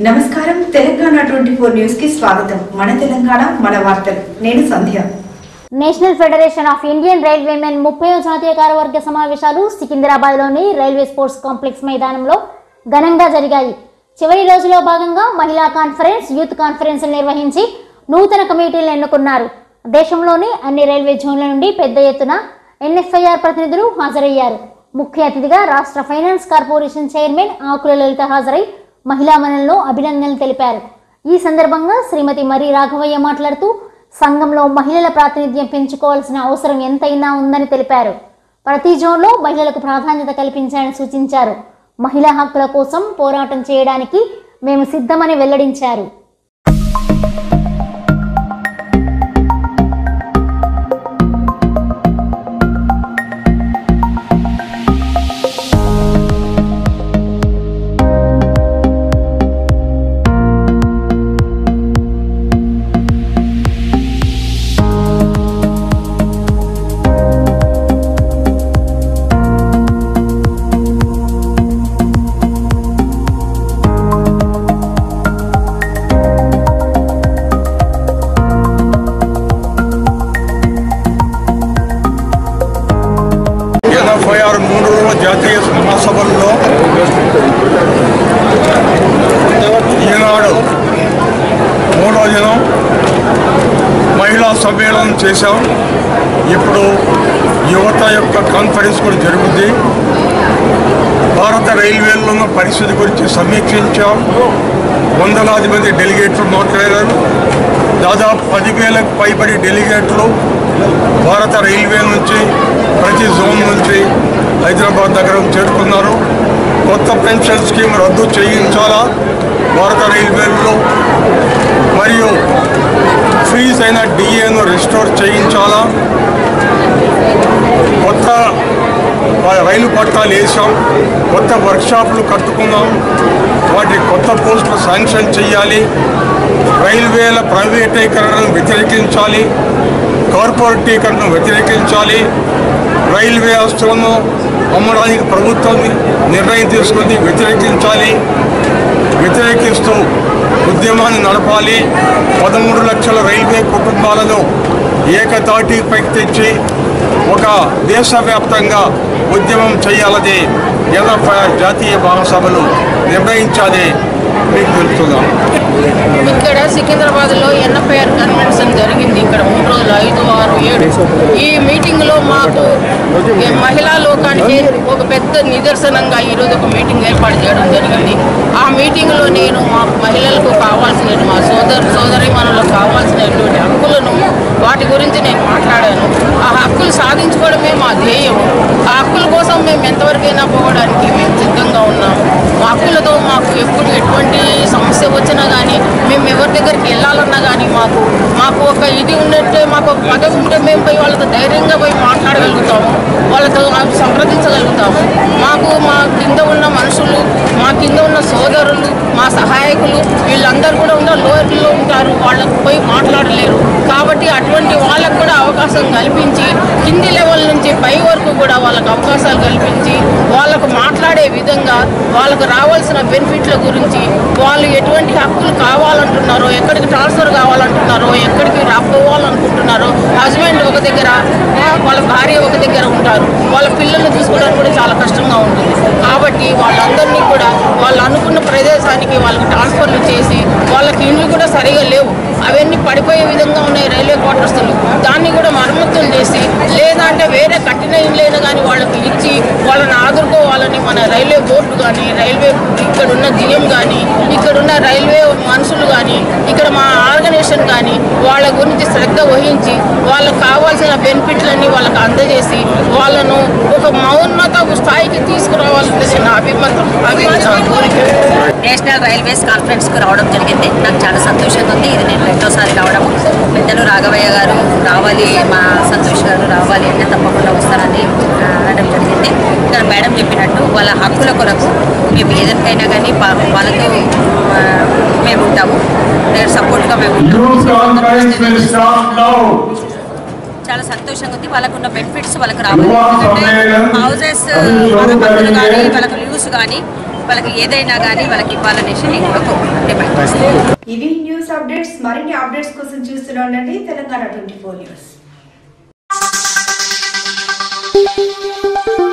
నమస్కారం Telangana twenty four news కి స్వాగతం మన తెలంగాణ మన వార్తలు నేను Sandhya national federation of Indian railwaymen ముప్పై జాతీయ కార్యవర్గ సమావేశాలు సికింద్రాబాద్ లోని రైల్వే స్పోర్ట్స్ కాంప్లెక్స్ మైదానంలో ఘనంగా జరిగాయి చివరి రోజులో భాగంగా మహిళా కాన్ఫరెన్స్ యూత్ కాన్ఫరెన్స్ నిర్వహించి నూతన కమిటీలను ఎన్నుకున్నారు దేశంలోని అన్ని రైల్వే జోన్ల నుండి పెద్ద ఎత్తున ఎన్ఎఫ్ఐఆర్ ప్రతినిధులు హాజరయ్యారు ముఖ్య అతిథిగా రాష్ట్ర finance corporation chairman Akula Lalitha హాజరై మహిళా మనులను అభినందనలు తెలిపారు ఈ సందర్భంగా శ్రీమతి మరి రాఘవయ్య మాట్లాడుతూ సంఘంలో మహిళల ప్రాతినిధ్యం పెంచుకోవాల్సిన అవసరం ఎంతైనా ఉందని తెలిపారు ప్రతి జోన్లో మహిళలకు ప్రాధాన్యత కల్పించాలని సూచించారు మహిళా హక్కుల కోసం పోరాటం చేయడానికి మేము సిద్ధమని వెల్లడించారు ఎనభై ఆరు మూడు రోజుల జాతీయ మహాసభల్లో ఈనాడు మూడో దినం మహిళా సమ్మేళనం చేశాం ఇప్పుడు యువత యొక్క కాన్ఫరెన్స్ కూడా జరుగుద్ది భారత రైల్వేలో ఉన్న పరిస్థితి గురించి సమీక్షించాం వందలాది మంది డెలిగేట్లు మాట్లాడారు దాదాపు పదివేలకు పైబడి డెలిగేట్లు భారత రైల్వే నుంచి ప్రతి జోన్ నుంచి హైదరాబాద్ దగ్గర చేరుకున్నారు కొత్త పెన్షన్ స్కీమ్ రద్దు చేయించాలా భారత రైల్వేలో మరియు ఫీజ్ అయిన డిఏను రిస్టోర్ చేయించాలా కొత్త రైలు పట్టాలు వేసాం కొత్త వర్క్షాపులు కట్టుకున్నాం వాటి కొత్త పోస్టులు శాంక్షన్ చేయాలి రైల్వేల ప్రైవేటీకరణను వ్యతిరేకించాలి కార్పొరేటీకరణను వ్యతిరేకించాలి రైల్వే ఆస్తులను అమ్మడానికి ప్రభుత్వం నిర్ణయం తీసుకుంది వ్యతిరేకించాలి వ్యతిరేకిస్తూ ఉద్యమాన్ని నడపాలి పదమూడు లక్షల రైల్వే కుటుంబాలను ఏకతాటి పైకి తెచ్చి ఒక దేశవ్యాప్తంగా ఉద్యమం చేయాలని ఎనభై జాతీయ మహాసభలు నిర్ణయించాలి మీకు తెలుపుతున్నాం ఇక్కడ సికింద్రాబాద్ లో ఎన్ఎఫ్ఐఆర్ కన్వెన్షన్ జరిగింది ఇక్కడ మూడు రోజులు ఐదు ఆరు ఏడు ఈ మీటింగ్ లో మాకు ఈ మహిళా లోకానికి ఒక పెద్ద నిదర్శనంగా ఈరోజు ఒక మీటింగ్ ఏర్పాటు చేయడం జరిగింది ఆ మీటింగ్ లో నేను మా మహిళలకు కావాల్సిన మా సోదరు సోదరిమణులకు కావాల్సినటువంటి హక్కులను వాటి గురించి నేను మాట్లాడాను ఆ హక్కులు సాధించుకోవడమే మా ధ్యేయం ఆ హక్కుల కోసం మేము ఎంతవరకైనా పోవడానికి మేము సిద్ధంగా ఉన్నాము మా హక్కులతో మాకు ఎప్పుడు ఎటువంటి సమస్య వచ్చినా కానీ మేము ఎవరి దగ్గరికి వెళ్ళాలన్నా కానీ మాకు మాకు ఒక ఇది ఉన్నట్టే మాకు ఒక పదవి ఉంటే మేము పోయి వాళ్ళతో ధైర్యంగా పోయి మాట్లాడగలుగుతాము వాళ్ళతో సంప్రదించగలుగుతాము మాకు మా కింద ఉన్న మనుషులు మా కింద ఉన్న సోదరులు మా సహాయకులు వీళ్ళందరూ కూడా ఉన్న లోయర్లో ఉంటారు వాళ్ళకు పోయి మాట్లాడలేరు కాబట్టి అటువంటి వాళ్ళకు కూడా అవకాశం కల్పించి కింది లెవెల్ నుంచి పై వరకు కూడా వాళ్ళకు అవకాశాలు కల్పించి వాళ్ళకు మాట్లాడే విధంగా వాళ్ళకు రావాల్సిన బెనిఫిట్ల గురించి వాళ్ళు ఎటువంటి హక్కులు కావాలంటున్నారో ఎక్కడికి ట్రాన్స్ఫర్ కావాలంటున్నారో ఎక్కడికి రాపోవాలనుకుంటున్నారో హస్బెండ్ ఒక దగ్గర వాళ్ళ భార్య ఒక దగ్గర ఉంటారు వాళ్ళ పిల్లల్ని చూసుకోవడానికి కూడా చాలా కష్టంగా ఉంటుంది కాబట్టి వాళ్ళందరినీ కూడా వాళ్ళు అనుకున్న ప్రదేశానికి వాళ్ళకి ట్రాన్స్ఫర్లు చేసి వాళ్ళకి ఇండ్లు కూడా సరిగా లేవు అవన్నీ పడిపోయే విధంగా ఉన్నాయి రైల్వే క్వార్టర్స్లు దాన్ని కూడా మరమ్మతులు చేసి లేదా అంటే వేరే కట్టిన ఇండ్లైనా కానీ వాళ్ళకి ఇచ్చి వాళ్ళని ఆదుకోవాలని మన రైల్వే బోర్డు కానీ రైల్వే ఇక్కడ ఉన్న జిఎం కానీ ఇక్కడ ఉన్న రైల్వే మనుషులు కానీ ఇక్కడ మా ఆర్గనైజేషన్ కానీ వాళ్ళ గురించి శ్రద్ధ వహించి వాళ్ళకి కావాల్సిన బెనిఫిట్లన్నీ వాళ్ళకి అందజేసి వాళ్ళను ఒక మౌన్నత స్థాయికి తీసుకురావాలనేసి నా అభిమతం అభిమతం కోరిక నేషనల్ రైల్వేస్ కాన్ఫరెన్స్కి రావడం జరిగింది నాకు చాలా సంతోషంగా ఉంది ఇది నేను రెండోసారి రావడం పెద్దలు రాఘవయ్య గారు రావాలి మా సంతోష్ గారు రావాలి అంటే తప్పకుండా వస్తారని ఆ, అనడం జరిగింది ఇక్కడ మేడం చెప్పినట్టు వాళ్ళ హక్కుల కొరకు మేము ఏదైనా కానీ పా- వాళ్ళతో ఆ, మేము ఉంటాము నేను సపోర్ట్గా మేము ఉంటాము చాలా సంతోషంగా ఉంది వాళ్ళకు ఉన్న బెనిఫిట్స్ వాళ్ళకి రావాలి ఎందుకంటే హౌసెస్ మరమ్మతులు కానీ వాళ్ళకు లీవ్స్ కానీ వాళ్ళకి ఏదైనా కానీ వాళ్ళకి ఇవ్వాలనేసి నేను కూడా కోరుకుంటున్నాను డిమాండ్ చేస్తున్నాను. ఇవి న్యూస్ అప్డేట్స్ మరిన్ని అప్డేట్స్ కోసం చూస్తూనే ఉండండి తెలంగాణ ట్వంటీ ఫోర్ న్యూస్